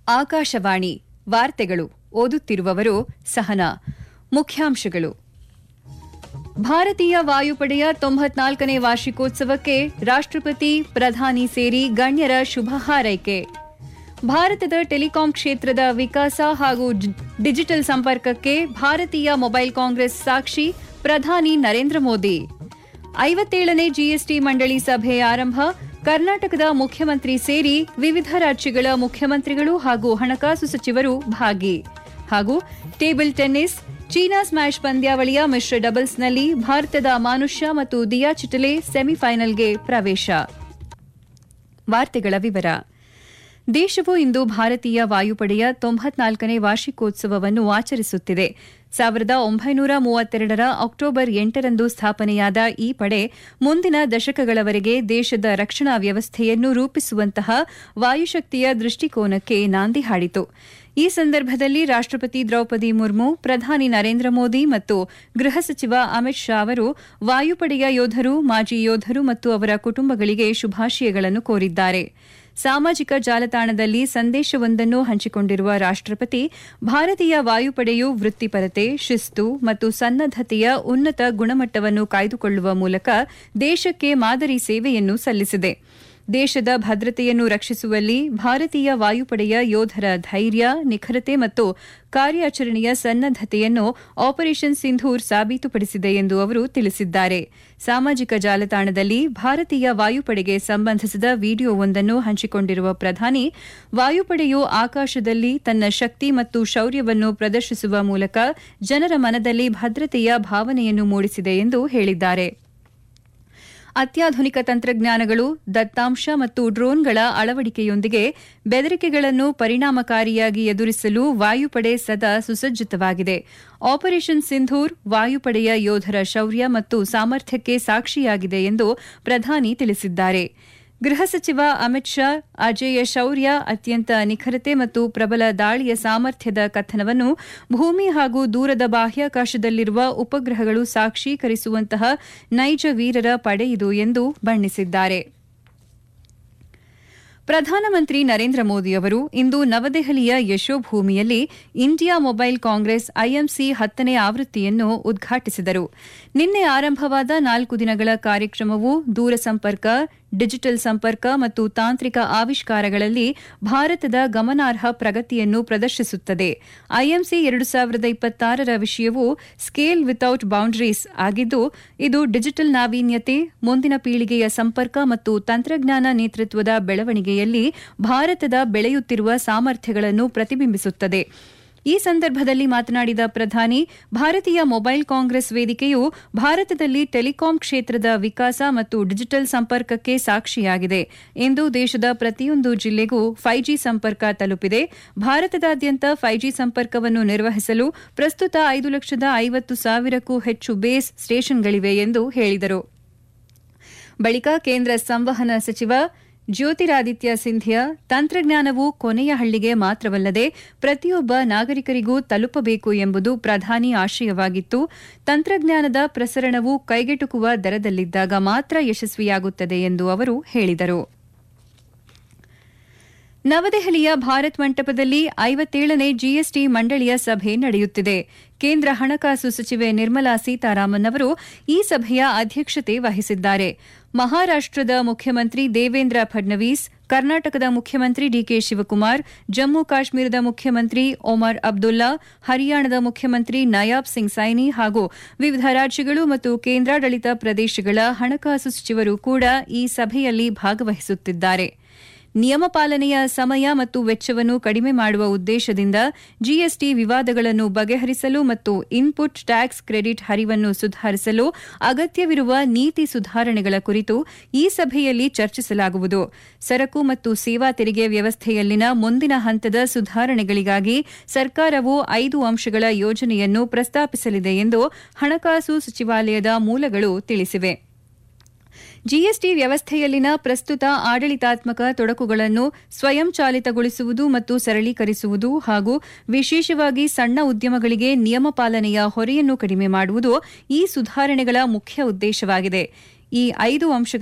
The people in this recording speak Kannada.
ಆಕಾಶವಾಣಿ ವಾರ್ತೆಗಳು ಓದುತ್ತಿರುವವರು ಸಹನಾ ಮುಖ್ಯಾಂಶಗಳು ಭಾರತೀಯ ವಾಯುಪಡೆಯ ತೊಂಬತ್ನಾಲ್ಕನೇ ವಾರ್ಷಿಕೋತ್ಸವಕ್ಕೆ ರಾಷ್ಟ್ರಪತಿ ಪ್ರಧಾನಿ ಸೇರಿ ಗಣ್ಯರ ಶುಭ ಹಾರೈಕೆ ಭಾರತದ ಟೆಲಿಕಾಂ ಕ್ಷೇತ್ರದ ವಿಕಾಸ ಹಾಗೂ ಡಿ- ಡಿಜಿಟಲ್ ಸಂಪರ್ಕಕ್ಕೆ ಭಾರತೀಯ ಮೊಬೈಲ್ ಕಾಂಗ್ರೆಸ್ ಸಾಕ್ಷಿ ಪ್ರಧಾನಿ ನರೇಂದ್ರ ಮೋದಿ ಐವತ್ತೇಳನೇ ಜಿಎಸ್ಟಿ ಮಂಡಳಿ ಸಭೆ ಆರಂಭ ಕರ್ನಾಟಕದ ಮುಖ್ಯಮಂತ್ರಿ ಸೇರಿ ವಿವಿಧ ರಾಜ್ಯಗಳ ಮುಖ್ಯಮಂತ್ರಿಗಳು ಹಾಗೂ ಹಣಕಾಸು ಸಚಿವರು ಭಾಗಿ ಹಾಗೂ ಟೇಬಲ್ ಟೆನ್ನಿಸ್ ಚೀನಾ ಸ್ಮ್ಯಾಶ್ ಪಂದ್ಯಾವಳಿಯ ಮಿಶ್ರ ಡಬಲ್ಸ್ನಲ್ಲಿ ಭಾರತದ ಮಾನುಷ್ಯ ಮತ್ತು ದಿಯಾ ಚಿಟಲೆ ಸೆಮಿಫೈನಲ್ಗೆ ಪ್ರವೇಶ ವಾರ್ತೆಗಳ ವಿವರ ದೇಶವು ಇಂದು ಭಾರತೀಯ ವಾಯುಪಡೆಯ ತೊಂಬತ್ನಾಲ್ಕನೇ ವಾರ್ಷಿಕೋತ್ಸವವನ್ನು ಆಚರಿಸುತ್ತಿದೆ ಸಾವಿರದ ಒಂಬೈನೂರ ಮೂವತ್ತೆರಡರ ಅಕ್ಟೋಬರ್ ಎಂಟರಂದು ಸ್ಥಾಪನೆಯಾದ ಈ ಪಡೆ ಮುಂದಿನ ದಶಕಗಳವರೆಗೆ ದೇಶದ ರಕ್ಷಣಾ ವ್ಯವಸ್ಥೆಯನ್ನು ರೂಪಿಸುವಂತಹ ವಾಯುಶಕ್ತಿಯ ದೃಷ್ಟಿಕೋನಕ್ಕೆ ನಾಂದಿ ಹಾಡಿತು ಈ ಸಂದರ್ಭದಲ್ಲಿ ರಾಷ್ಟ್ರಪತಿ ದ್ರೌಪದಿ ಮುರ್ಮು ಪ್ರಧಾನಿ ನರೇಂದ್ರ ಮೋದಿ ಮತ್ತು ಗೃಹ ಸಚಿವ ಅಮಿತ್ ಶಾ ಅವರು ವಾಯುಪಡೆಯ ಯೋಧರು ಮಾಜಿ ಯೋಧರು ಮತ್ತು ಅವರ ಕುಟುಂಬಗಳಿಗೆ ಶುಭಾಶಯಗಳನ್ನು ಕೋರಿದ್ದಾರೆ ಸಾಮಾಜಿಕ ಜಾಲತಾಣದಲ್ಲಿ ಸಂದೇಶವೊಂದನ್ನು ಹಂಚಿಕೊಂಡಿರುವ ರಾಷ್ಟ್ರಪತಿ ಭಾರತೀಯ ವಾಯುಪಡೆಯು ವೃತ್ತಿಪರತೆ ಶಿಸ್ತು ಮತ್ತು ಸನ್ನದ್ದತೆಯ ಉನ್ನತ ಗುಣಮಟ್ಟವನ್ನು ಕಾಯ್ದುಕೊಳ್ಳುವ ಮೂಲಕ ದೇಶಕ್ಕೆ ಮಾದರಿ ಸೇವೆಯನ್ನು ಸಲ್ಲಿಸಿದೆ ದೇಶದ ಭದ್ರತೆಯನ್ನು ರಕ್ಷಿಸುವಲ್ಲಿ ಭಾರತೀಯ ವಾಯುಪಡೆಯ ಯೋಧರ ಧೈರ್ಯ ನಿಖರತೆ ಮತ್ತು ಕಾರ್ಯಾಚರಣೆಯ ಸನ್ನದ್ದತೆಯನ್ನು ಆಪರೇಷನ್ ಸಿಂಧೂರ್ ಸಾಬೀತುಪಡಿಸಿದೆ ಎಂದು ಅವರು ತಿಳಿಸಿದ್ದಾರೆ ಸಾಮಾಜಿಕ ಜಾಲತಾಣದಲ್ಲಿ ಭಾರತೀಯ ವಾಯುಪಡೆಗೆ ಸಂಬಂಧಿಸಿದ ವಿಡಿಯೋವೊಂದನ್ನು ಹಂಚಿಕೊಂಡಿರುವ ಪ್ರಧಾನಿ ವಾಯುಪಡೆಯು ಆಕಾಶದಲ್ಲಿ ತನ್ನ ಶಕ್ತಿ ಮತ್ತು ಶೌರ್ಯವನ್ನು ಪ್ರದರ್ಶಿಸುವ ಮೂಲಕ ಜನರ ಮನದಲ್ಲಿ ಭದ್ರತೆಯ ಭಾವನೆಯನ್ನು ಮೂಡಿಸಿದೆ ಎಂದು ಹೇಳಿದ್ದಾರೆ ಅತ್ಯಾಧುನಿಕ ತಂತ್ರಜ್ಞಾನಗಳು ದತ್ತಾಂಶ ಮತ್ತು ಡ್ರೋನ್ಗಳ ಅಳವಡಿಕೆಯೊಂದಿಗೆ ಬೆದರಿಕೆಗಳನ್ನು ಪರಿಣಾಮಕಾರಿಯಾಗಿ ಎದುರಿಸಲು ವಾಯುಪಡೆ ಸದಾ ಸುಸಜ್ಜಿತವಾಗಿದೆ ಆಪರೇಷನ್ ಸಿಂಧೂರ್ ವಾಯುಪಡೆಯ ಯೋಧರ ಶೌರ್ಯ ಮತ್ತು ಸಾಮರ್ಥ್ಯಕ್ಕೆ ಸಾಕ್ಷಿಯಾಗಿದೆ ಎಂದು ಪ್ರಧಾನಿ ತಿಳಿಸಿದ್ದಾರೆ ಗೃಹ ಸಚಿವ ಅಮಿತ್ ಶಾ ಅಜೇಯ ಶೌರ್ಯ ಅತ್ಯಂತ ನಿಖರತೆ ಮತ್ತು ಪ್ರಬಲ ದಾಳಿಯ ಸಾಮರ್ಥ್ಯದ ಕಥನವನ್ನು ಭೂಮಿ ಹಾಗೂ ದೂರದ ಬಾಹ್ಯಾಕಾಶದಲ್ಲಿರುವ ಉಪಗ್ರಹಗಳು ಸಾಕ್ಷೀಕರಿಸುವಂತಹ ನೈಜ ವೀರರ ಪಡೆಯಿದು ಎಂದು ಬಣ್ಣಿಸಿದ್ದಾರೆ ಪ್ರಧಾನಮಂತ್ರಿ ನರೇಂದ್ರ ಮೋದಿ ಅವರು ಇಂದು ನವದೆಹಲಿಯ ಯಶೋಭೂಮಿಯಲ್ಲಿ ಇಂಡಿಯಾ ಮೊಬೈಲ್ ಕಾಂಗ್ರೆಸ್ ಐಎಂಸಿ ಹತ್ತನೇ ಆವೃತ್ತಿಯನ್ನು ಉದ್ಘಾಟಿಸಿದರು ನಿನ್ನೆ ಆರಂಭವಾದ ನಾಲ್ಕು ದಿನಗಳ ಕಾರ್ಯಕ್ರಮವು ದೂರಸಂಪರ್ಕ ಡಿಜಿಟಲ್ ಸಂಪರ್ಕ ಮತ್ತು ತಾಂತ್ರಿಕ ಆವಿಷ್ಕಾರಗಳಲ್ಲಿ ಭಾರತದ ಗಮನಾರ್ಹ ಪ್ರಗತಿಯನ್ನು ಪ್ರದರ್ಶಿಸುತ್ತದೆ ಐಎಂಸಿ ಎರಡು ಸಾವಿರದ ಇಪ್ಪತ್ತಾರರ ವಿಷಯವು ಸ್ಕೇಲ್ ವಿತೌಟ್ ಬೌಂಡರೀಸ್ ಆಗಿದ್ದು ಇದು ಡಿಜಿಟಲ್ ನಾವೀನ್ಯತೆ ಮುಂದಿನ ಪೀಳಿಗೆಯ ಸಂಪರ್ಕ ಮತ್ತು ತಂತ್ರಜ್ಞಾನ ನೇತೃತ್ವದ ಬೆಳವಣಿಗೆಯಲ್ಲಿ ಭಾರತದ ಬೆಳೆಯುತ್ತಿರುವ ಸಾಮರ್ಥ್ಯಗಳನ್ನು ಪ್ರತಿಬಿಂಬಿಸುತ್ತದೆ ಈ ಸಂದರ್ಭದಲ್ಲಿ ಮಾತನಾಡಿದ ಪ್ರಧಾನಿ ಭಾರತೀಯ ಮೊಬೈಲ್ ಕಾಂಗ್ರೆಸ್ ವೇದಿಕೆಯು ಭಾರತದಲ್ಲಿ ಟೆಲಿಕಾಂ ಕ್ಷೇತ್ರದ ವಿಕಾಸ ಮತ್ತು ಡಿಜಿಟಲ್ ಸಂಪರ್ಕಕ್ಕೆ ಸಾಕ್ಷಿಯಾಗಿದೆ ಇಂದು ದೇಶದ ಪ್ರತಿಯೊಂದು ಜಿಲ್ಲೆಗೂ ಫೈವ್ ಜಿ ಸಂಪರ್ಕ ತಲುಪಿದೆ ಭಾರತದಾದ್ಯಂತ ಫೈವ್ ಜಿ ಸಂಪರ್ಕವನ್ನು ನಿರ್ವಹಿಸಲು ಪ್ರಸ್ತುತ ಐದು ಲಕ್ಷದ ಐವತ್ತು ಸಾವಿರಕ್ಕೂ ಹೆಚ್ಚು ಬೇಸ್ ಸ್ಟೇಷನ್ಗಳಿವೆ ಎಂದು ಹೇಳಿದರು ಬಳಿಕ ಕೇಂದ್ರ ಸಂವಹನ ಸಚಿವ ಜ್ಯೋತಿರಾದಿತ್ಯ ಸಿಂಧಿಯಾ ತಂತ್ರಜ್ಞಾನವು ಕೊನೆಯ ಹಳ್ಳಿಗೆ ಮಾತ್ರವಲ್ಲದೆ ಪ್ರತಿಯೊಬ್ಬ ನಾಗರಿಕರಿಗೂ ತಲುಪಬೇಕು ಎಂಬುದು ಪ್ರಧಾನಿ ಆಶಯವಾಗಿತ್ತು ತಂತ್ರಜ್ಞಾನದ ಪ್ರಸರಣವು ಕೈಗೆಟುಕುವ ದರದಲ್ಲಿದ್ದಾಗ ಮಾತ್ರ ಯಶಸ್ವಿಯಾಗುತ್ತದೆ ಎಂದು ಅವರು ಹೇಳಿದರು ನವದೆಹಲಿಯ ಭಾರತ್ ಮಂಟಪದಲ್ಲಿ ಐವತ್ತೇಳನೇ ಜಿಎಸ್ಟಿ ಮಂಡಳಿಯ ಸಭೆ ನಡೆಯುತ್ತಿದೆ ಕೇಂದ್ರ ಹಣಕಾಸು ಸಚಿವೆ ನಿರ್ಮಲಾ ಸೀತಾರಾಮನ್ ಅವರು ಈ ಸಭೆಯ ಅಧ್ಯಕ್ಷತೆ ವಹಿಸಿದ್ದಾರೆ ಮಹಾರಾಷ್ಟದ ಮುಖ್ಯಮಂತ್ರಿ ದೇವೇಂದ್ರ ಫಡ್ನವೀಸ್ ಕರ್ನಾಟಕದ ಮುಖ್ಯಮಂತ್ರಿ ಡಿಕೆ ಶಿವಕುಮಾರ್ ಜಮ್ಮು ಕಾಶ್ಮೀರದ ಮುಖ್ಯಮಂತ್ರಿ ಒಮರ್ ಅಬ್ದುಲ್ಲಾ ಹರಿಯಾಣದ ಮುಖ್ಯಮಂತ್ರಿ ನಯಾಬ್ ಸಿಂಗ್ ಸೈನಿ ಹಾಗೂ ವಿವಿಧ ರಾಜ್ಯಗಳು ಮತ್ತು ಕೇಂದ್ರಾಡಳಿತ ಪ್ರದೇಶಗಳ ಹಣಕಾಸು ಸಚಿವರು ಕೂಡ ಈ ಸಭೆಯಲ್ಲಿ ಭಾಗವಹಿಸುತ್ತಿದ್ದಾರೆ ನಿಯಮ ಪಾಲನೆಯ ಸಮಯ ಮತ್ತು ವೆಚ್ಚವನ್ನು ಕಡಿಮೆ ಮಾಡುವ ಉದ್ದೇಶದಿಂದ ಜಿಎಸ್ಟಿ ವಿವಾದಗಳನ್ನು ಬಗೆಹರಿಸಲು ಮತ್ತು ಇನ್ಪುಟ್ ಟ್ಯಾಕ್ಸ್ ಕ್ರೆಡಿಟ್ ಹರಿವನ್ನು ಸುಧಾರಿಸಲು ಅಗತ್ಯವಿರುವ ನೀತಿ ಸುಧಾರಣೆಗಳ ಕುರಿತು ಈ ಸಭೆಯಲ್ಲಿ ಚರ್ಚಿಸಲಾಗುವುದು ಸರಕು ಮತ್ತು ಸೇವಾ ತೆರಿಗೆ ವ್ಯವಸ್ಥೆಯಲ್ಲಿನ ಮುಂದಿನ ಹಂತದ ಸುಧಾರಣೆಗಳಿಗಾಗಿ ಸರ್ಕಾರವು ಐದು ಅಂಶಗಳ ಯೋಜನೆಯನ್ನು ಪ್ರಸ್ತಾಪಿಸಲಿದೆ ಎಂದು ಹಣಕಾಸು ಸಚಿವಾಲಯದ ಮೂಲಗಳು ತಿಳಿಸಿವೆ ಜಿಎಸ್ಟಿ ವ್ಯವಸ್ಥೆಯಲ್ಲಿನ ಪ್ರಸ್ತುತ ಆಡಳಿತಾತ್ಮಕ ತೊಡಕುಗಳನ್ನು ಸ್ವಯಂಚಾಲಿತಗೊಳಿಸುವುದು ಮತ್ತು ಸರಳೀಕರಿಸುವುದು ಹಾಗೂ ವಿಶೇಷವಾಗಿ ಸಣ್ಣ ಉದ್ಯಮಗಳಿಗೆ ನಿಯಮ ಪಾಲನೆಯ ಹೊರೆಯನ್ನು ಕಡಿಮೆ ಮಾಡುವುದು ಈ ಸುಧಾರಣೆಗಳ ಮುಖ್ಯ ಉದ್ದೇಶವಾಗಿದೆ ಈ ಐದು ಅಂಶಗಳ